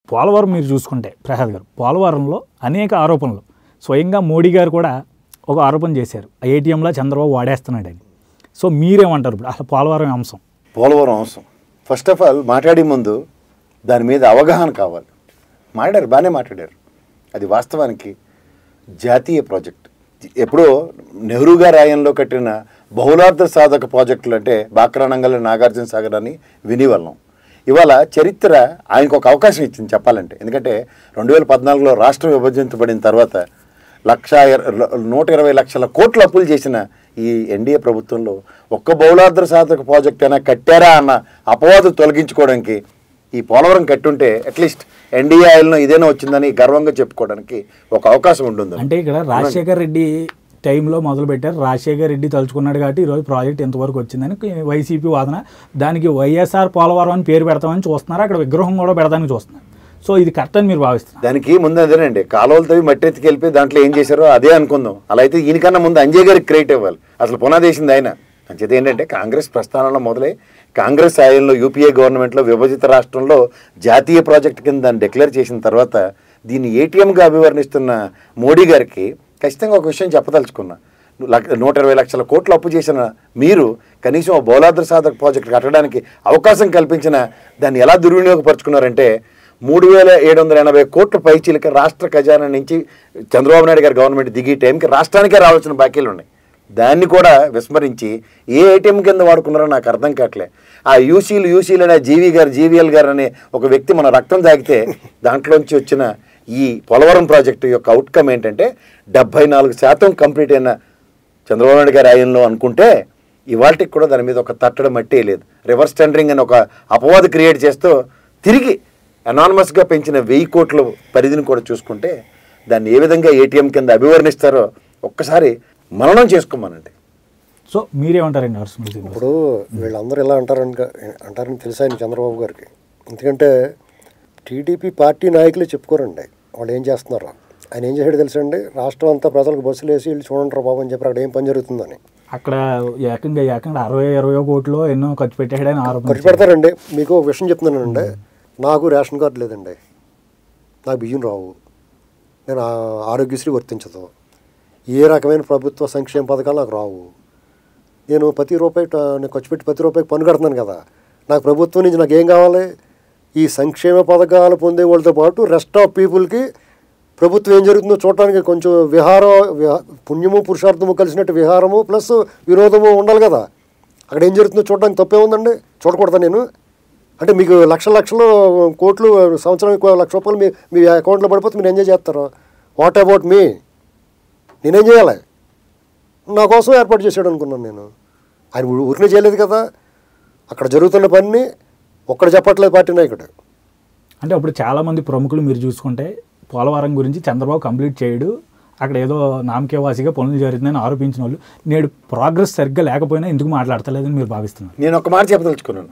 పోలవరం మీరు చూసుకుంటే ప్రసాద్ గారు పోలవరంలో అనేక ఆరోపణలు స్వయంగా మోడీ గారు కూడా ఒక ఆరోపణ చేశారు ఏటీఎంలో చంద్రబాబు వాడేస్తున్నాడని సో మీరేమంటారు ఇప్పుడు అసలు పోలవరం అంశం పోలవరం అవసరం ఫస్ట్ ఆఫ్ ఆల్ మాట్లాడే ముందు దాని మీద అవగాహన కావాలి మాట్లాడారు బాగానే మాట్లాడారు అది వాస్తవానికి జాతీయ ప్రాజెక్ట్ ఎప్పుడో నెహ్రూ గారి ఆయంలో కట్టిన బహుళార్థ సాధక ప్రాజెక్టులు అంటే బాక్రానంగల్ నాగార్జున సాగర్ అని వినివల్లం ఇవాళ చరిత్ర ఆయనకు ఒక అవకాశం ఇచ్చింది చెప్పాలంటే ఎందుకంటే రెండు వేల పద్నాలుగులో రాష్ట్రం విభజించబడిన తర్వాత లక్ష ఇర- నూట ఇరవై లక్షల కోట్ల అప్పులు చేసిన ఈ ఎన్డీఏ ప్రభుత్వంలో ఒక్క బహుళార్థ సాధక ప్రాజెక్ట్ అయినా కట్టారా అన్న అపవాదు తొలగించుకోవడానికి ఈ పోలవరం కట్టుంటే అట్లీస్ట్ ఎన్డీఏ ఆయిల్ను ఇదేనా వచ్చిందని గర్వంగా చెప్పుకోవడానికి ఒక అవకాశం ఉంటుంది అంటే ఇక్కడ రాజశేఖర్ రెడ్డి టైంలో మొదలు పెట్టారు రాజశేఖర్ రెడ్డి తలుచుకున్నాడు కాబట్టి ఈరోజు ప్రాజెక్ట్ ఎంతవరకు వచ్చిందని వైసీపీ వాదన దానికి వైఎస్ఆర్ పోలవరం అని పేరు పెడతామని చూస్తున్నారు అక్కడ విగ్రహం కూడా పెడతానికి చూస్తున్నారు సో ఇది కరెక్ట్ అని మీరు భావిస్తున్నారు దానికి ముందు అదేనండి కాలువలు తవ్వి మట్టి ఎత్తుకెళ్ళి దాంట్లో ఏం చేశారో అదే అనుకుందాం అలా అయితే ఈయనకన్నా ముందు అంజయ్ గారికి క్రియేట్ ఇవ్వాలి అసలు పునాది వేసింది ఆయన అంచేది ఏంటంటే కాంగ్రెస్ ప్రస్థానంలో మొదలై కాంగ్రెస్ ఆయంలో యూపీఏ గవర్నమెంట్లో విభజిత రాష్ట్రంలో జాతీయ ప్రాజెక్ట్ కింద దాన్ని డిక్లేర్ చేసిన తర్వాత దీన్ని ఏటీఎంగా అభివర్ణిస్తున్న మోడీ గారికి ఖచ్చితంగా ఒక విషయం చెప్పదలుచుకున్నా లక్ష- నూట ఇరవై లక్షల కోట్లు అప్పు చేసిన మీరు కనీసం ఓ బౌలాద్ర సాధక ప్రాజెక్ట్ కట్టడానికి అవకాశం కల్పించిన దాన్ని ఎలా దుర్వినియోగపరుచుకున్నారంటే మూడు వేల ఏడు వందల ఎనభై కోట్ల పైచీలక రాష్ట్ర ఖజానా నుంచి చంద్రబాబు నాయుడు గారి గవర్నమెంట్ దిగి టైంకి రాష్ట్రానికే రావాల్సిన బాకీలు ఉన్నాయి దాన్ని కూడా విస్మరించి ఏ ఏటీఎం కింద వాడుకున్నారో నాకు అర్థం కావట్లే ఆ యూసీలు యూసీలు అనే జీవీ గారు జీవీఎల్ గారు అనే ఒక వ్యక్తి మన రక్తం తాగితే దాంట్లోంచి వచ్చిన ఈ పోలవరం ప్రాజెక్టు యొక్క అవుట్కమ్ ఏంటంటే డెబ్బై నాలుగు శాతం కంప్లీట్ అయిన చంద్రబాబు నాయుడు గారి ఆయంలో అనుకుంటే ఇవాళకి కూడా దాని మీద ఒక తట్టడం మట్టే లేదు రివర్స్ టెండరింగ్ అని ఒక అపవాదు క్రియేట్ చేస్తూ తిరిగి అనానమస్గా పెంచిన వెయ్యి కోట్ల పరిధిని కూడా చూసుకుంటే దాన్ని ఏ విధంగా ఏటీఎం కింద అభివర్ణిస్తారో ఒక్కసారి మననం చేసుకోమనండి సో మీరేమంటారండి నరసింహ ఇప్పుడు వీళ్ళందరూ ఎలా అంటారని అంటారని తెలుసా ఆయన చంద్రబాబు గారికి ఎందుకంటే టీడీపీ పార్టీ నాయకులే చెప్పుకోరండి వాళ్ళు ఏం చేస్తున్నారో ఆయన ఏం చేశాడు తెలుసండి రాష్ట్రం అంతా ప్రజలకు బస్సులు వేసి వీళ్ళు చూడంటారు బాబు అని చెప్పి అక్కడ ఏం పని జరుగుతుందని అక్కడ ఏకంగా ఏకంగా అరవై ఇరవై కోట్లు ఎన్నో ఖర్చు పెట్టాడని ఆరోపణ ఖర్చు పెడతారండి మీకు ఒక విషయం చెప్తున్నానండి నాకు రేషన్ కార్డు లేదండి నాకు బియ్యం రావు నేను ఆ- ఆరోగ్యశ్రీ వర్తించదు ఏ రకమైన ప్రభుత్వ సంక్షేమ పథకాలు నాకు రావు నేను ప్రతి రూపాయి ట- నేను ఖర్చు పెట్టి ప్రతి రూపాయికి పన్ను కడుతున్నాను కదా నాకు ప్రభుత్వం నుంచి నాకు ఏం కావాలి ఈ సంక్షేమ పథకాలు పొందే వాళ్ళతో పాటు రెస్ట్ ఆఫ్ పీపుల్కి ప్రభుత్వం ఏం జరుగుతుందో చూడటానికి కొంచెం విహారం విహా- పుణ్యము పురుషార్థము కలిసినట్టు విహారము ప్లస్ వినోదము ఉండాలి కదా అక్కడ ఏం జరుగుతుందో చూడడానికి తప్పే ఉందండి చూడకూడదా నేను అంటే మీకు లక్ష లక్షలు కోట్లు సంవత్సరానికి లక్ష రూపాయలు మీ మీ అకౌంట్లో పడిపోతే మీరు ఎంజాయ్ చేస్తారు వాట్ అబౌట్ మీ నేనేం చేయాలి నా కోసం ఏర్పాటు చేశాడు అనుకున్నాను నేను ఆయన ఊ- ఊరికే చేయలేదు కదా అక్కడ జరుగుతున్న పని ఒక్కడ చెప్పట్లేదు పార్టీ నాయకుడు అంటే అప్పుడు చాలామంది ప్రముఖులు మీరు చూసుకుంటే పోలవరం గురించి చంద్రబాబు కంప్లీట్ చేయడు అక్కడ ఏదో నామకేవాసిగా పనులు జరుగుతుందని ఆరోపించిన వాళ్ళు నేడు ప్రోగ్రెస్ సరిగ్గా లేకపోయినా ఎందుకు మాట్లాడతలేదని మీరు భావిస్తున్నారు నేను ఒక మాట చెప్పదలుచుకున్నాను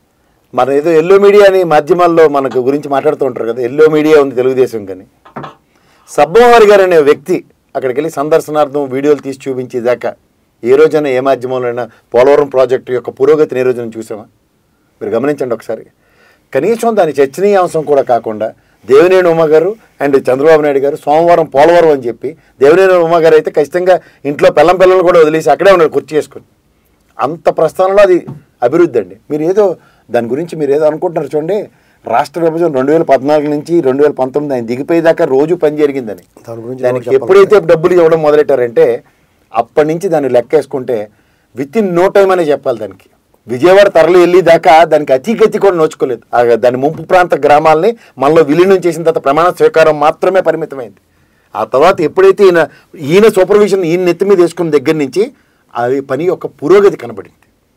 మన ఏదో ఎల్లో మీడియా అని మాధ్యమాల్లో మనకు గురించి మాట్లాడుతూ ఉంటారు కదా ఎల్లో మీడియా ఉంది తెలుగుదేశం కానీ సబ్బోహరి గారు అనే వ్యక్తి అక్కడికి వెళ్ళి సందర్శనార్థం వీడియోలు తీసి చూపించేదాకా ఏ రోజైనా ఏ మాధ్యమంలోనైనా పోలవరం ప్రాజెక్టు యొక్క పురోగతిని ఏ రోజున చూసామా మీరు గమనించండి ఒకసారి కనీసం దాని చర్చనీయాంశం కూడా కాకుండా దేవినేని ఉమ గారు అండ్ చంద్రబాబు నాయుడు గారు సోమవారం పోలవరం అని చెప్పి దేవినేని ఉమ గారు అయితే ఖచ్చితంగా ఇంట్లో పిల్లం పిల్లలు కూడా వదిలేసి అక్కడే ఉన్నారు కుర్చీ చేసుకుని అంత ప్రస్థానంలో అది అభివృద్ధి అండి మీరు ఏదో దాని గురించి మీరు ఏదో అనుకుంటున్నారు చూడండి రాష్ట్ర విభజన రెండు వేల పద్నాలుగు నుంచి రెండు వేల పంతొమ్మిది ఆయన దిగిపోయేదాకా రోజు పని జరిగిందని దాని గురించి దానికి ఎవరు ఎప్పుడైతే డబ్బులు ఇవ్వడం మొదలెట్టారంటే అప్పటి నుంచి దాన్ని లెక్కేసుకుంటే విత్ ఇన్ నో టైం అనే చెప్పాలి దానికి విజయవాడ తరలి వెళ్ళి దాకా దానికి అతిగతి కూడా నోచుకోలేదు ఆ దాని ముంపు ప్రాంత గ్రామాలని మనలో విలీనం చేసిన తర్వాత ప్రమాణ స్వీకారం మాత్రమే పరిమితమైంది ఆ తర్వాత ఎప్పుడైతే ఈయన ఈయన సూపర్విజన్ ఈయన నెత్తి మీద వేసుకున్న దగ్గర నుంచి అది పని యొక్క పురోగతి కనబడింది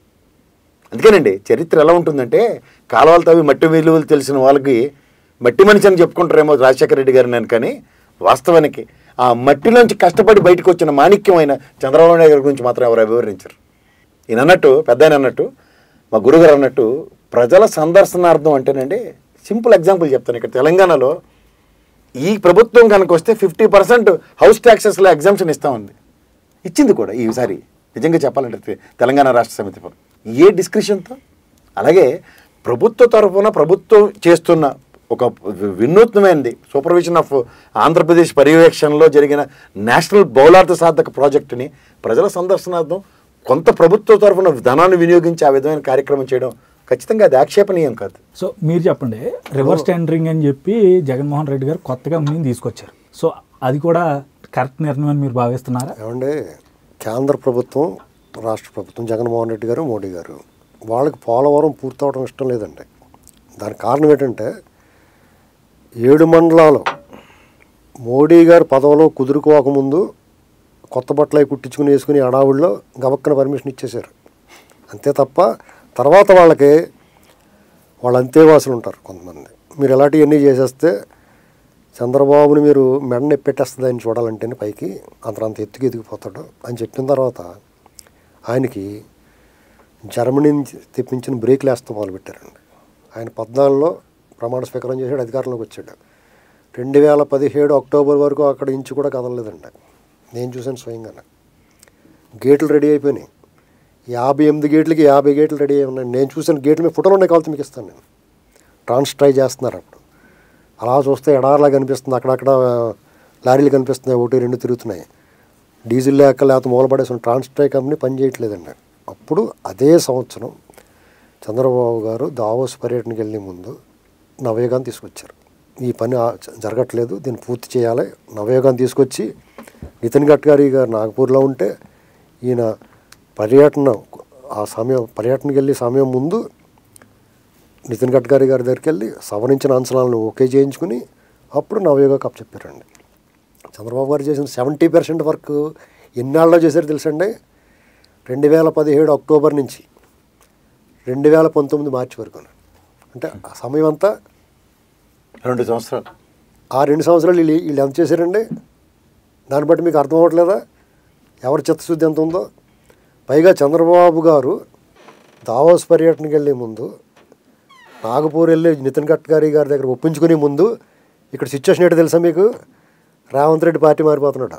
అందుకేనండి చరిత్ర ఎలా ఉంటుందంటే కాలువలు తవ్వి మట్టి విలువలు తెలిసిన వాళ్ళకి మట్టి మనిషి అని చెప్పుకుంటారేమో రాజశేఖర రెడ్డి గారు నేను కానీ వాస్తవానికి ఆ మట్టిలోంచి కష్టపడి బయటకు వచ్చిన మాణిక్యమైన చంద్రబాబు నాయుడు గారి గురించి మాత్రం ఎవరు వివరించరు ఈయన అన్నట్టు పెద్ద ఆయన అన్నట్టు మా గురుగారు అన్నట్టు ప్రజల సందర్శనార్థం అంటేనండి సింపుల్ ఎగ్జాంపుల్ చెప్తాను ఇక్కడ తెలంగాణలో ఈ ప్రభుత్వం కనుక వస్తే ఫిఫ్టీ పర్సెంట్ హౌస్ ట్యాక్సెస్లో ఎగ్జామ్షన్ ఇస్తా ఉంది ఇచ్చింది కూడా ఈసారి నిజంగా చెప్పాలంటే తె- తెలంగాణ రాష్ట్ర సమితి పరం. ఏ డిస్క్రిప్షన్తో అలాగే ప్రభుత్వ తరఫున ప్రభుత్వం చేస్తున్న ఒక వి- వినూత్నమైనది సూపర్విజన్ ఆఫ్ ఆంధ్రప్రదేశ్ పర్యవేక్షణలో జరిగిన నేషనల్ బౌలార్థ సాధక ప్రాజెక్టుని ప్రజల సందర్శనార్థం కొంత ప్రభుత్వ తరఫున ధనాన్ని వినియోగించి ఆ విధమైన కార్యక్రమం చేయడం ఖచ్చితంగా అది ఆక్షేపణీయం కాదు సో మీరు చెప్పండి రివర్స్ టెండరింగ్ అని చెప్పి జగన్మోహన్ రెడ్డి గారు కొత్త కంపెనీని తీసుకొచ్చారు సో అది కూడా కరెక్ట్ నిర్ణయం అని మీరు భావిస్తున్నారా ఏమంటే కేంద్ర ప్రభుత్వం రాష్ట్ర ప్రభుత్వం జగన్మోహన్ రెడ్డి గారు మోడీ గారు వాళ్ళకి పోలవరం పూర్తవడం ఇష్టం లేదండి దానికి కారణం ఏంటంటే ఏడు మండలాలు మోడీ గారు పదవిలో కుదురుకోకముందు కొత్త బట్టలు అవి కుట్టించుకుని వేసుకుని అడావుల్లో గబక్కన పర్మిషన్ ఇచ్చేశారు అంతే తప్ప తర్వాత వాళ్ళకి వాళ్ళ అంతేవాసులు ఉంటారు కొంతమంది మీరు ఇలాంటివన్నీ చేసేస్తే చంద్రబాబుని మీరు మెడ పెట్టేస్తుంది ఆయన చూడాలంటేనే పైకి అంత అంత ఎత్తుకు ఎదిగిపోతాడు అని చెప్పిన తర్వాత ఆయనకి జర్మనీ నుంచి తెప్పించిన బ్రేక్లు వేస్తూ మొదలుపెట్టారండి ఆయన పద్నాలుగులో ప్రమాణ స్వీకారం చేశాడు అధికారంలోకి వచ్చాడు రెండు వేల పదిహేడు అక్టోబర్ వరకు అక్కడ ఇంచు కూడా కదలలేదండి నేను చూశాను స్వయంగా గేట్లు రెడీ అయిపోయినాయి యాభై ఎనిమిది గేట్లకి యాభై గేట్లు రెడీ అయి ఉన్నాయి నేను చూసిన గేట్ల మీద ఫోటోలు ఉన్నాయి కావాలి మీకు ఇస్తాను నేను ట్రాన్స్ ట్రై చేస్తున్నారు అప్పుడు అలా చూస్తే ఎడార్లా కనిపిస్తుంది అక్కడక్కడ లారీలు కనిపిస్తున్నాయి ఒకటి రెండు తిరుగుతున్నాయి డీజిల్ లేక లేకపోతే మూలపడేసిన ట్రాన్స్ ట్రై కంపెనీ పని చేయట్లేదండి అప్పుడు అదే సంవత్సరం చంద్రబాబు గారు దావోస్ పర్యటనకి వెళ్ళే ముందు నవయుగాన్ని తీసుకొచ్చారు ఈ పని ఆ- జరగట్లేదు దీన్ని పూర్తి చేయాలి నవయుగాన్ని తీసుకొచ్చి నితిన్ గడ్కరీ గారు నాగపూర్లో ఉంటే ఈయన పర్యటన ఆ సమయం పర్యటనకి వెళ్ళే సమయం ముందు నితిన్ గడ్కరీ గారి దగ్గరికి వెళ్ళి సవరించిన అంచనాలను ఓకే చేయించుకుని అప్పుడు నవయుగ కప్ చెప్పారండి చంద్రబాబు గారు చేసిన సెవెంటీ పర్సెంట్ వర్క్ ఎన్నాళ్ళలో చేశారు తెలుసండి రెండు వేల పదిహేడు అక్టోబర్ నుంచి రెండు వేల పంతొమ్మిది మార్చి వరకు అంటే ఆ సమయం అంతా రెండు సంవత్సరాలు ఆ రెండు సంవత్సరాలు వీళ్ళు వీళ్ళు ఎంత చేశారండి దాన్ని బట్టి మీకు అర్థం అవ్వట్లేదా ఎవరి చిత్తశుద్ధి ఎంత ఉందో పైగా చంద్రబాబు గారు దావోస్ పర్యటనకి వెళ్ళే ముందు నాగపూర్ వెళ్ళి నితిన్ గడ్కరీ గారి దగ్గర ఒప్పించుకునే ముందు ఇక్కడ సిచ్యువేషన్ ఏంటో తెలుసా మీకు రేవంత్ రెడ్డి పార్టీ మారిపోతున్నాడు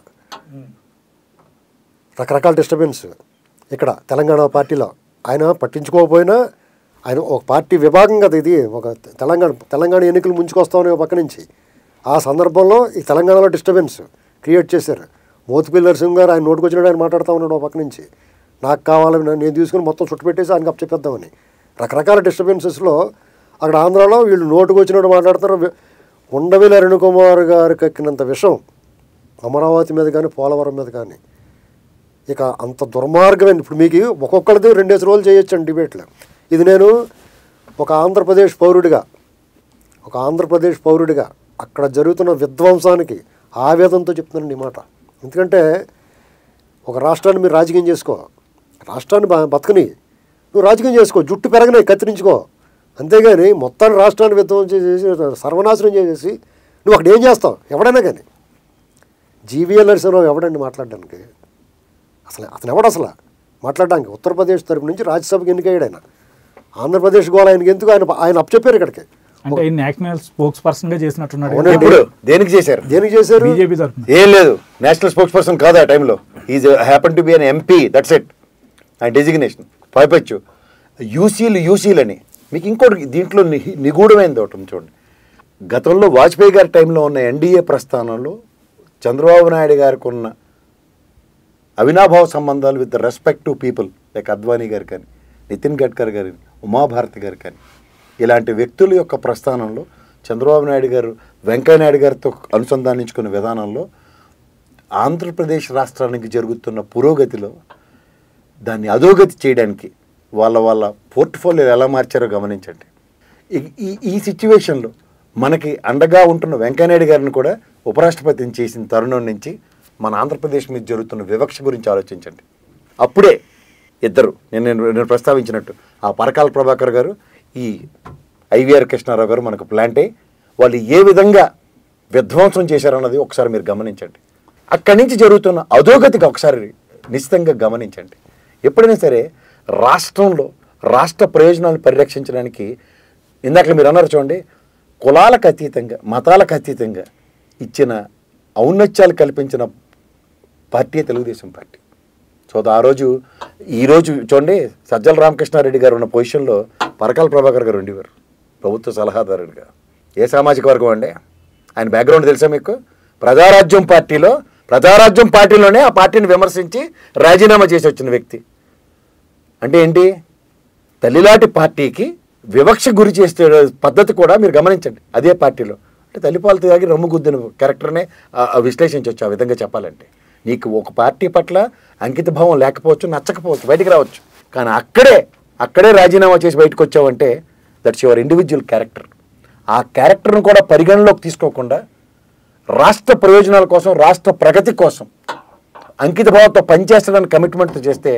రకరకాల డిస్టర్బెన్స్ ఇక్కడ తెలంగాణ పార్టీలో ఆయన పట్టించుకోకపోయినా ఆయన ఒక పార్టీ విభాగం కదా ఇది ఒక తెలంగాణ తెలంగాణ ఎన్నికలు ముంచుకొస్తామని ఒక పక్క నుంచి ఆ సందర్భంలో ఈ తెలంగాణలో డిస్టర్బెన్స్ క్రియేట్ చేశారు మోతిపల్లి నరసింహ గారు ఆయన నోటుకొచ్చినట్టు ఆయన మాట్లాడుతూ ఉన్నాడు ఒక పక్క నుంచి నాకు కావాలని నన్ను నేను తీసుకుని మొత్తం చుట్టు పెట్టేసి ఆయనకి అప్పచెప్పేద్దామని రకరకాల డిస్టర్బెన్సెస్లో అక్కడ ఆంధ్రాలో వీళ్ళు నోటుకొచ్చినట్టు మాట్లాడుతారు వి- ఉండవిల అరుణ్ కుమార్ గారికి ఎక్కినంత విషం అమరావతి మీద కానీ పోలవరం మీద కానీ ఇక అంత దుర్మార్గమైన ఇప్పుడు మీకు ఒక్కొక్కరిది రెండేసి రోజులు చేయొచ్చండి డిబేట్లు ఇది నేను ఒక ఆంధ్రప్రదేశ్ పౌరుడిగా ఒక ఆంధ్రప్రదేశ్ పౌరుడిగా అక్కడ జరుగుతున్న విధ్వంసానికి ఆవేదనతో చెప్తున్నాను ఈ మాట ఎందుకంటే ఒక రాష్ట్రాన్ని మీరు రాజకీయం చేసుకో రాష్ట్రాన్ని బ- బతకని నువ్వు రాజకీయం చేసుకో జుట్టు పెరగని కత్తిరించుకో అంతేగాని మొత్తాన్ని రాష్ట్రాన్ని విధ్వంసం చేసి సర్వనాశనం చేసేసి నువ్వు అక్కడ ఏం చేస్తావు ఎవడైనా కానీ జీవీఎల్ నరసింహరావు ఎవడండి మాట్లాడడానికి అసలు అతను ఎవడు అసలు మాట్లాడడానికి ఉత్తరప్రదేశ్ తరపు నుంచి రాజ్యసభకి ఎన్నికయ్యాడు ఆయన ఆంధ్రప్రదేశ్ గోళ ఆయనకి ఎందుకు ఆయన ఆయన అప్పచెప్పారు ఇక్కడికి అంటే ఆయన నేషనల్ స్పోక్స్ పర్సన్ గా చేసినట్టున్నాడు అవునండి. ఇప్పుడు దేనికి చేశారు దేనికి చేశారు బీజేపీ తరఫున ఏం లేదు నేషనల్ స్పోక్స్ పర్సన్ కాదు ఆ టైంలో is happen to be an MP that's it ఆ డెసిగ్నేషన్ పైపచ్చు యూసీలు యూసీలని మీకు ఇంకోటి దీంట్లో ని- నిగూఢమైనది ఒకటి ఉంది చూడండి గతంలో వాజ్పేయి గారి టైంలో ఉన్న ఎన్డీఏ ప్రస్థానంలో చంద్రబాబు నాయుడు గారికి ఉన్న అవినాభావ సంబంధాలు with respect to people like Advani గారు కానీ నితిన్ గడ్కర్ గారు ఉమాభారతి గారు కానీ ఇలాంటి వ్యక్తుల యొక్క ప్రస్థానంలో చంద్రబాబు నాయుడు గారు వెంకయ్య నాయుడు గారితో అనుసంధానించుకున్న విధానంలో ఆంధ్రప్రదేశ్ రాష్ట్రానికి జరుగుతున్న పురోగతిలో దాన్ని అధోగతి చేయడానికి వాళ్ళ వాళ్ళ పోర్ట్ఫోలియో ఎలా మార్చారో గమనించండి ఈ- ఈ ఈ సిచ్యువేషన్లో మనకి అండగా ఉంటున్న వెంకయ్యనాయుడు గారిని కూడా ఉపరాష్ట్రపతిని చేసిన తరుణం నుంచి మన ఆంధ్రప్రదేశ్ మీద జరుగుతున్న వివక్ష గురించి ఆలోచించండి అప్పుడే ఇద్దరు నేను నేను నేను ప్రస్తావించినట్టు ఆ పరకాల ప్రభాకర్ గారు ఈ ఐవీఆర్ కృష్ణారావు గారు మనకు ప్లాంటే వాళ్ళు ఏ విధంగా విధ్వంసం చేశారన్నది ఒకసారి మీరు గమనించండి అక్కడి నుంచి జరుగుతున్న అధోగతికి ఒకసారి నిశ్చితంగా గమనించండి ఎప్పుడైనా సరే రాష్ట్రంలో రాష్ట్ర ప్రయోజనాలను పరిరక్షించడానికి ఇందాక మీరు అన్నారు చూడండి కులాలకు అతీతంగా మతాలకు అతీతంగా ఇచ్చిన ఔన్నత్యాలు కల్పించిన పార్టీ తెలుగుదేశం పార్టీ సో ఆ రోజు ఈరోజు చూడండి సజ్జల రామకృష్ణారెడ్డి గారు ఉన్న పొజిషన్లో పరకాల ప్రభాకర్ గారు ఉండేవారు ప్రభుత్వ సలహాదారుడిగా ఏ సామాజిక వర్గం అండి ఆయన బ్యాక్గ్రౌండ్ తెలుసా మీకు ప్రజారాజ్యం పార్టీలో ప్రజారాజ్యం పార్టీలోనే ఆ పార్టీని విమర్శించి రాజీనామా చేసి వచ్చిన వ్యక్తి అంటే ఏంటి తల్లిలాంటి పార్టీకి వివక్ష గురి చేసే పద్ధతి కూడా మీరు గమనించండి అదే పార్టీలో అంటే తల్లిపాలు తాగి రొమ్ము గుద్దిన క్యారెక్టర్నే ఆ- ఆ విశ్లేషించవచ్చు ఆ విధంగా చెప్పాలంటే నీకు ఒక పార్టీ పట్ల అంకిత భావం లేకపోవచ్చు నచ్చకపోవచ్చు బయటికి రావచ్చు కానీ అక్కడే అక్కడే రాజీనామా చేసి బయటకు వచ్చావంటే దట్స్ యువర్ ఇండివిజువల్ క్యారెక్టర్ ఆ క్యారెక్టర్ను కూడా పరిగణలోకి తీసుకోకుండా రాష్ట్ర ప్రయోజనాల కోసం రాష్ట్ర ప్రగతి కోసం అంకిత భావంతో పనిచేస్తాడని కమిట్మెంట్ చేస్తే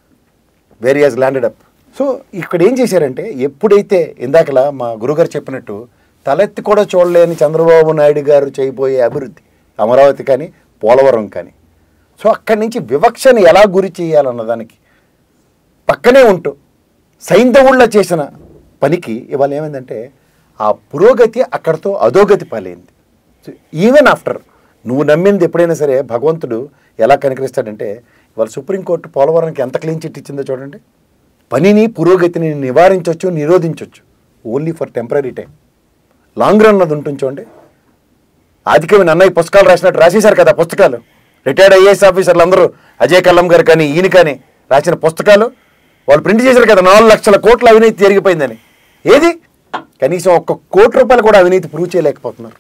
where has landed up so ఇక్కడ ఏం చేశారంటే ఎప్పుడైతే ఇందాకలా మా గురుగారు చెప్పినట్టు తలెత్తి కూడా చూడలేని చంద్రబాబు నాయుడు గారు చేయబోయే అభివృద్ధి అమరావతి కానీ పోలవరం కానీ సో అక్కడి నుంచి వివక్షని ఎలా గురి చేయాలన్న దానికి పక్కనే ఉంటూ సైంధవుళ్ళ చేసిన పనికి ఇవాళ ఏమైందంటే ఆ పురోగతి అక్కడితో అధోగతి పాలైంది సో ఈవెన్ ఆఫ్టర్ నువ్వు నమ్మింది ఎప్పుడైనా సరే భగవంతుడు ఎలా కనికరిస్తాడంటే ఇవాళ సుప్రీంకోర్టు పోలవరానికి ఎంత క్లీన్ చిట్ ఇచ్చిందో చూడండి పనిని పురోగతిని నివారించవచ్చు నిరోధించవచ్చు only for temporary time long run అది ఉంటుంది చూడండి ఆదికవి అన్నయ్య పుస్తకాలు రాసినట్టు రాసేశారు కదా పుస్తకాలు రిటైర్డ్ ఐఏఎస్ ఆఫీసర్లు అందరూ అజయ్ కల్లం గారు కానీ ఈయన కానీ రాసిన పుస్తకాలు వాళ్ళు ప్రింట్ చేశారు కదా నాలుగు లక్షల కోట్ల అవినీతి జరిగిపోయిందని ఏది కనీసం ఒక్క కోటి రూపాయలు కూడా అవినీతి ప్రూవ్ చేయలేకపోతున్నారు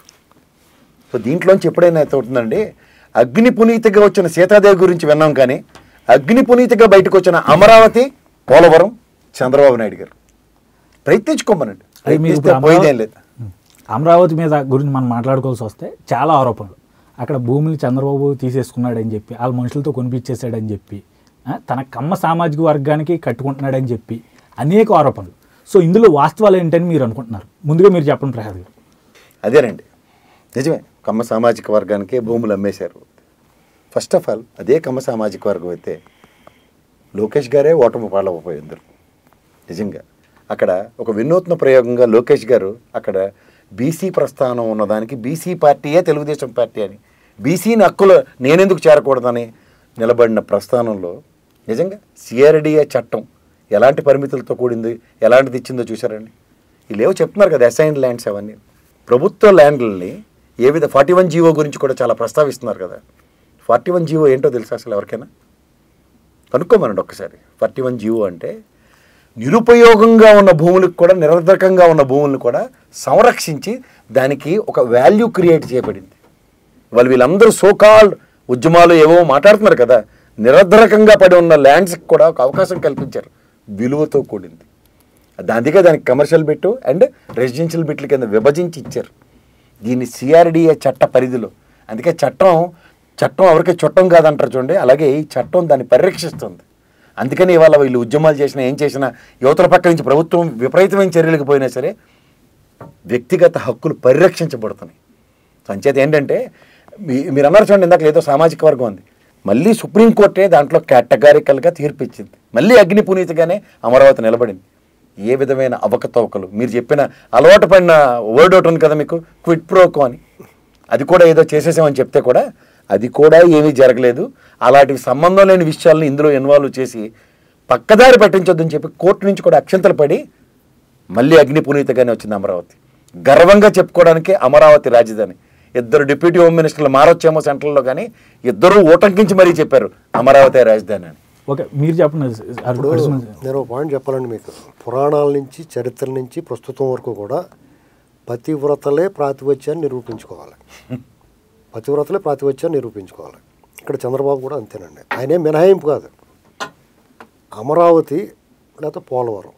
సో దీంట్లోంచి ఎప్పుడైనా అవుతుందండి అగ్ని పునీతిగా వచ్చిన సీతాదేవి గురించి విన్నాం కానీ అగ్ని పునీతిగా బయటకు వచ్చిన అమరావతి పోలవరం చంద్రబాబు నాయుడు గారు ప్రయత్నించుకోమనండి అది మీరు ప్రయత్నిస్తే ఇప్పుడు పోయేదేం లేదు ఉం. అమరావతి మీద గురించి మనం మాట్లాడుకోవాల్సి వస్తే చాలా ఆరోపణలు అక్కడ భూమిని చంద్రబాబు తీసేసుకున్నాడని చెప్పి వాళ్ళ మనుషులతో కొనిపించేశాడని చెప్పి ఆ, తన కమ్మ సామాజిక వర్గానికి కట్టుకుంటున్నాడని చెప్పి అనేక ఆరోపణలు సో ఇందులో వాస్తవాలు ఏంటని మీరు అనుకుంటున్నారు ముందుగా మీరు చెప్పండి ప్రసాద్ గారు అదేనండి నిజమే కమ్మ సామాజిక వర్గానికి భూములు అమ్మేశారు ఫస్ట్ ఆఫ్ ఆల్ అదే కమ్మ సామాజిక వర్గం అయితే లోకేష్ గారే ఓటమి పాలవపోయిందరు నిజంగా అక్కడ ఒక వినూత్న ప్రయోగంగా లోకేష్ గారు అక్కడ బీసీ ప్రస్థానం ఉన్నదానికి బీసీ పార్టీయే తెలుగుదేశం పార్టీ అని బీసీని హక్కులు నేనెందుకు చేరకూడదని నిలబడిన ప్రస్థానంలో నిజంగా సిఆర్డిఏ చట్టం ఎలాంటి పరిమితులతో కూడింది ఎలాంటిది ఇచ్చిందో చూసారండి వీళ్ళేవో చెప్తున్నారు కదా అసైన్ ల్యాండ్స్ అవన్నీ ప్రభుత్వ ల్యాండ్లని ఏ విధ ఫార్టీ వన్ జీవో గురించి కూడా చాలా ప్రస్తావిస్తున్నారు కదా ఫార్టీ వన్ జీవో ఏంటో తెలుసా అసలు ఎవరికైనా కనుక్కోమనండి ఒక్కసారి ఫార్టీ వన్ జీవో అంటే నిరుపయోగంగా ఉన్న భూములకు కూడా నిరర్ధకంగా ఉన్న భూములను కూడా సంరక్షించి దానికి ఒక వాల్యూ క్రియేట్ చేయబడింది వాళ్ళు వీళ్ళందరూ సోకాల్డ్ ఉద్యమాలు ఏవో మాట్లాడుతున్నారు కదా నిరర్ధరకంగా పడి ఉన్న ల్యాండ్స్కి కూడా ఒక అవకాశం కల్పించారు విలువతో కూడింది అందుకే దానికి కమర్షియల్ బిట్టు అండ్ రెసిడెన్షియల్ బిట్ల కింద విభజించి ఇచ్చారు దీన్ని సిఆర్డిఏ చట్ట పరిధిలో అందుకే చట్టం చట్టం ఎవరికి చుట్టం కాదంటారు చూడండి అలాగే ఈ చట్టం దాన్ని పరిరక్షిస్తుంది అందుకని ఇవాళ వీళ్ళు ఉద్యమాలు చేసినా ఏం చేసినా యువతల పక్క నుంచి ప్రభుత్వం విపరీతమైన చర్యలకు పోయినా సరే వ్యక్తిగత హక్కులు పరిరక్షించబడుతున్నాయి సో అంచేత ఏంటంటే మీ మీరు అన్నారు చూడండి ఇందాక ఏదో సామాజిక వర్గం ఉంది మళ్ళీ సుప్రీంకోర్టే దాంట్లో కేటగారికల్గా తీర్పిచ్చింది మళ్ళీ అగ్ని పునీతిగానే అమరావతి నిలబడింది ఏ విధమైన అవకతవకలు మీరు చెప్పిన అలవాటు పడిన వర్డ్ ఒకటి ఉంది కదా మీకు క్విట్ ప్రోకో అని అది కూడా ఏదో చేసేసామని చెప్తే కూడా అది కూడా ఏమీ జరగలేదు అలాంటి సంబంధం లేని విషయాలను ఇందులో ఇన్వాల్వ్ చేసి పక్కదారి పట్టించొద్దని చెప్పి కోర్టు నుంచి కూడా అక్షంతలు పడి మళ్ళీ అగ్ని పునీతగానే వచ్చింది అమరావతి గర్వంగా చెప్పుకోవడానికి అమరావతి రాజధాని ఇద్దరు డిప్యూటీ హోమ్ మినిస్టర్లు మారొచ్చేమో సెంట్రల్లో కానీ ఇద్దరు ఓటంకించి మరీ చెప్పారు అమరావతి రాజధాని అని ఓకే మీరు చెప్పండి ఇప్పుడు అర్జున్ నేను ఒక పాయింట్ చెప్పాలండి మీకు పురాణాల నుంచి చరిత్ర నుంచి ప్రస్తుతం వరకు కూడా పతివ్రతలే ప్రాతిపత్యాన్ని నిరూపించుకోవాలి పతివ్రతలే ప్రాతిపత్యాన్ని నిరూపించుకోవాలి ఇక్కడ చంద్రబాబు కూడా అంతేనండి ఆయనే మినహాయింపు కాదు అమరావతి లేకపోతే పోలవరం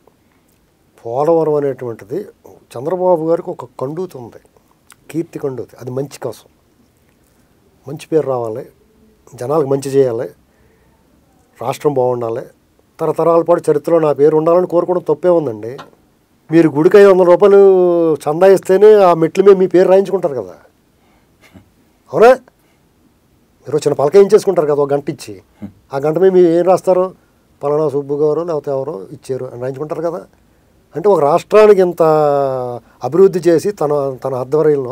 పోలవరం అనేటువంటిది చంద్రబాబు గారికి ఒక కండూతి ఉంది కీర్తి కండూతి అది మంచి కోసం మంచి పేరు రావాలి జనాలకు మంచి చేయాలి రాష్ట్రం బాగుండాలి తరతరాల పాటు చరిత్రలో నా పేరు ఉండాలని కోరుకోవడం తప్పే ఉందండి మీరు గుడికి ఐదు వందల రూపాయలు చందా ఇస్తేనే ఆ మెట్ల మీద మీ పేరు రాయించుకుంటారు కదా అవునా మీరు వచ్చిన పలక ఏం చేసుకుంటారు కదా ఒక గంట ఇచ్చి ఆ గంట మీద మీరు ఏం రాస్తారు పలానా సుబ్బు గారు లేకపోతే ఎవరో ఇచ్చారు అని రాయించుకుంటారు కదా అంటే ఒక రాష్ట్రానికి ఇంత అభివృద్ధి చేసి తన తన ఆధ్వర్యంలో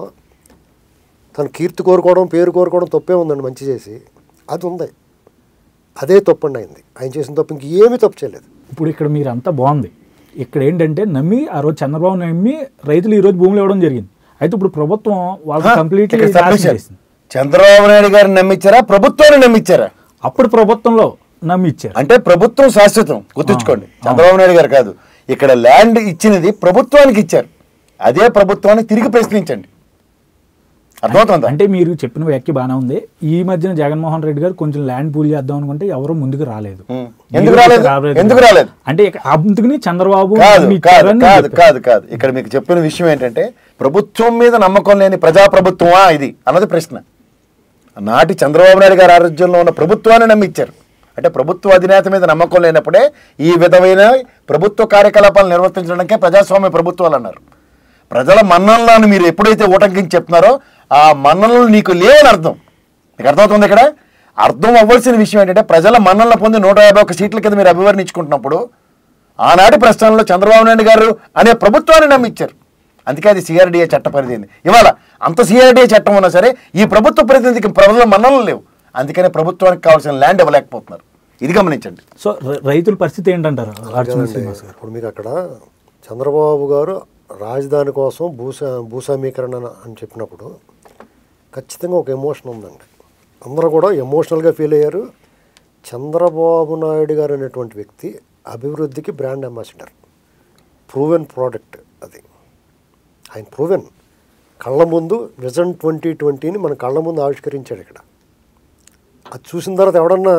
తన కీర్తి కోరుకోవడం పేరు కోరుకోవడం తప్పే ఉందండి మంచి చేసి అది ఉంది అదే తప్పండి అయింది ఆయన చేసిన తప్పు ఇంకేమీ తప్పు చేయలేదు ఇప్పుడు ఇక్కడ మీరు అంతా బాగుంది ఇక్కడ ఏంటంటే నమ్మి ఆ రోజు చంద్రబాబు నమ్మి రైతులు ఈ రోజు భూములు ఇవ్వడం జరిగింది అయితే ఇప్పుడు ప్రభుత్వం వాళ్ళకి కంప్లీట్లీ ఇక్కడ submission. చేసింది చంద్రబాబు నాయుడు గారిని నమ్మించారా ప్రభుత్వాన్ని నమ్మించారా అప్పుడు ప్రభుత్వంలో నమ్మి ఇచ్చారు అంటే ప్రభుత్వం శాశ్వతం గుర్తుంచుకోండి చంద్రబాబు నాయుడు గారు కాదు ఇక్కడ ల్యాండ్ ఇచ్చినది ప్రభుత్వానికి ఇచ్చారు అదే ప్రభుత్వాన్ని తిరిగి ప్రశ్నించండి అర్థమవుతుందా అంటే మీరు చెప్పిన వ్యాఖ్య బాగానే ఉంది ఈ మధ్యన జగన్మోహన్ రెడ్డి గారు కొంచెం ల్యాండ్ పూల్ చేద్దాం అనుకుంటే ఎవరు ముందుకు రాలేదు ఉం. ఎందుకు రాలేదు? ఎందుకు రాలేదు? అంటే ఇక అందుకని చంద్రబాబు కాదు నమ్మి కాదు ఇచ్చారని కాదు చెప్పారు. కాదు కాదు ఇక్కడ మీకు చెప్పిన విషయం ఏంటంటే ప్రభుత్వం మీద నమ్మకం లేని ప్రజాప్రభుత్వమా ఇది అన్నది ప్రశ్న నాటి చంద్రబాబు నాయుడు గారి ఆరోగ్యంలో ఉన్న ప్రభుత్వాన్ని నమ్మిచ్చారు అంటే ప్రభుత్వ అధినేత మీద నమ్మకం లేనప్పుడే ఈ విధమైన ప్రభుత్వ కార్యకలాపాలు నిర్వర్తించడానికే ప్రజాస్వామ్య ప్రభుత్వాలు అన్నారు ప్రజల మన్ననలను మీరు ఎప్పుడైతే ఊటంకించి చెప్తున్నారో ఆ మన్ననలు నీకు లేవని అర్థం మీకు అర్థమవుతుంది ఇక్కడ అర్థం అవ్వాల్సిన విషయం ఏంటంటే ప్రజల మన్ననలు పొంది నూట యాభై ఒక్క సీట్ల కింద మీరు అభివర్ణించుకుంటున్నప్పుడు ఆనాటి ప్రశ్నలో చంద్రబాబు నాయుడు గారు అనే ప్రభుత్వాన్ని నమ్మించారు అందుకే అది సిఆర్డీఏ చట్ట పరిధింది ఇవాళ అంత సిఆర్డీఏ చట్టం ఉన్నా సరే ఈ ప్రభుత్వ ప్రతినిధికి ప్రజల మన్ననలు లేవు అందుకనే ప్రభుత్వానికి కావాల్సిన ల్యాండ్ ఇవ్వలేకపోతున్నారు ఇది గమనించండి సో ర- రైతుల పరిస్థితి ఏంటంటారు అర్జున్ శ్రీనివాస్ గారు ఇప్పుడు మీకు అక్కడ చంద్రబాబు గారు రాజధాని కోసం భూసా భూస్వామీకరణ అని చెప్పినప్పుడు ఖచ్చితంగా ఒక ఎమోషన్ ఉందండి అందరూ కూడా ఎమోషనల్గా ఫీల్ అయ్యారు చంద్రబాబు నాయుడు గారు అనేటువంటి వ్యక్తి అభివృద్ధికి బ్రాండ్ అంబాసిడర్ ప్రూవెన్ ప్రోడక్ట్ అది ఆయన ప్రూవెన్ కళ్ళ ముందు విజన్ ట్వంటీ ట్వంటీని మన కళ్ళ ముందు ఆవిష్కరించాడు ఇక్కడ అది చూసిన తర్వాత ఎవడన్నా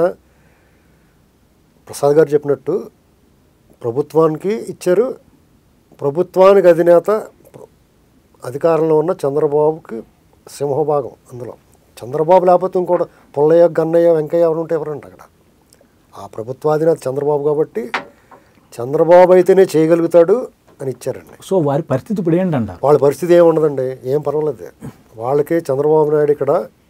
ప్రసాద్ గారు చెప్పినట్టు ప్రభుత్వానికి ఇచ్చారు ప్రభుత్వానికి అధినేత ప్ర- అధికారంలో ఉన్న చంద్రబాబుకి సింహభాగం అందులో చంద్రబాబు లేకపోతే ఇంకోటి పుల్లయ్య గన్నయ్య వెంకయ్య ఎవరు ఉంటే ఎవరంట అక్కడ ఆ ప్రభుత్వాధినేత చంద్రబాబు కాబట్టి చంద్రబాబు అయితేనే చేయగలుగుతాడు అని ఇచ్చారండి సో వారి పరిస్థితి ఇప్పుడు ఏంటంటారు వాళ్ళ పరిస్థితి ఏమి ఉండదండి ఏం పర్వాలేదు వాళ్ళకి చంద్రబాబు నాయుడు ఇక్కడ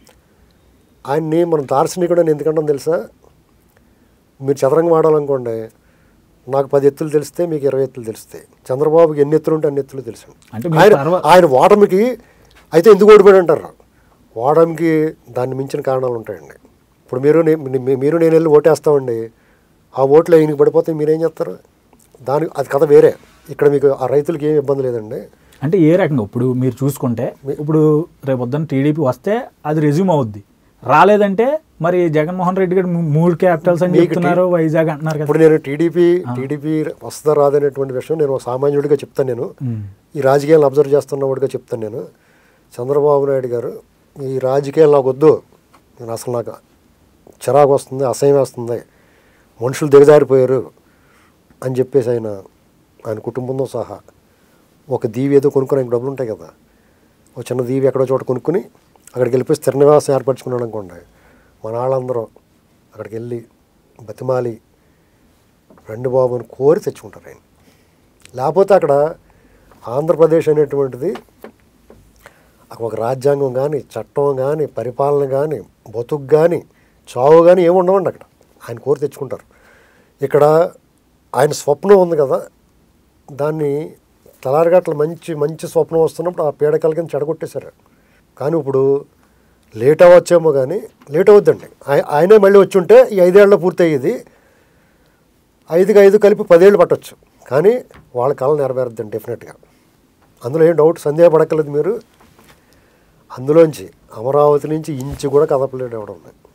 ఆయన్ని మనం దార్శనికుడు అని ఎందుకంటాం తెలుసా మీరు చదరంగం ఆడాలనుకోండి నాకు పది ఎత్తులు తెలిస్తే మీకు ఇరవై ఎత్తులు తెలుస్తాయి చంద్రబాబుకి ఎన్ని ఎత్తులు ఉంటే అన్ని ఎత్తులు తెలుసు అంటే మీరు ఆయన పర్వ- ఆయన ఓటమికి అయితే ఎందుకు ఓడిపోయాడు అంటారు ఓటమికి దాన్ని మించిన కారణాలు ఉంటాయండి ఇప్పుడు మీరు నే- మీ- మీరు నేను వెళ్ళి ఓటేస్తామండి ఆ ఓట్లు ఆయనకి పడిపోతే మీరేం చేస్తారు దాని అది కథ వేరే ఇక్కడ మీకు ఆ రైతులకి ఏం ఇబ్బంది లేదండి అంటే ఏ రకంగా ఇప్పుడు మీరు చూసుకుంటే ఇప్పుడు రేపు పొద్దున్న టీడీపీ వస్తే అది రెజ్యూమ్ అవుద్ది రాలేదంటే మరి జగన్మోహన్ రెడ్డి గారు మూ- మూడు క్యాపిటల్స్ అని మీకు చెప్తున్నారు వైజాగ్ అంటున్నారు కదా ఇప్పుడు నేను టీడీపీ టీడీపీ వస్తుందా రాదనేటువంటి విషయం నేను ఒక సామాన్యుడిగా చెప్తాను నేను ఉమ్. ఈ రాజకీయాలను అబ్జర్వ్ చేస్తున్నవాడిగా చెప్తాను నేను చంద్రబాబు నాయుడు గారు ఈ రాజకీయాలు నాకు వద్దు నేను అసలు నాకు చిరాకు వస్తుంది అసహ్యం వేస్తుంది మనుషులు దిగజారిపోయారు అని చెప్పేసి ఆయన ఆయన కుటుంబంతో సహా ఒక దీవి ఏదో కొనుక్కుని ఆయనకు డబ్బులు ఉంటాయి కదా ఒక చిన్న దీవి ఎక్కడో చోట కొనుక్కుని అక్కడికి వెళ్ళిపోయి స్థిర నివాసం ఏర్పరచుకున్నాడు అనుకోండి మన వాళ్ళందరూ అక్కడికి వెళ్ళి బతిమాలి రెండు బాబుని కోరి తెచ్చుకుంటారు ఆయన లేకపోతే అక్కడ ఆంధ్రప్రదేశ్ అనేటువంటిది అక్కడ ఒక రాజ్యాంగం కానీ చట్టం కానీ పరిపాలన కానీ బతుకు కానీ చావు కానీ ఏమి ఉండవండి అక్కడ ఆయన కోరి తెచ్చుకుంటారు ఇక్కడ ఆయన స్వప్నం ఉంది కదా దాన్ని తలారగట్ల మంచి మంచి స్వప్నం వస్తున్నప్పుడు ఆ పీడకల కింద చెడగొట్టేశారు కానీ ఇప్పుడు లేట్ అవ్వచ్చేమో కానీ లేట్ అవుద్దండి ఆయ- ఆయనే మళ్ళీ వచ్చి ఉంటే ఈ ఐదేళ్ళలో పూర్తయ్యేది ఐదుకి ఐదు కలిపి పదేళ్ళు పట్టొచ్చు కానీ వాళ్ళ కళ నెరవేరుద్దండి డెఫినెట్గా అందులో ఏం డౌట్ సందేహపడక్కర్లేదు మీరు అందులోంచి అమరావతి నుంచి ఇంచు కూడా కదపలేడు ఎవడం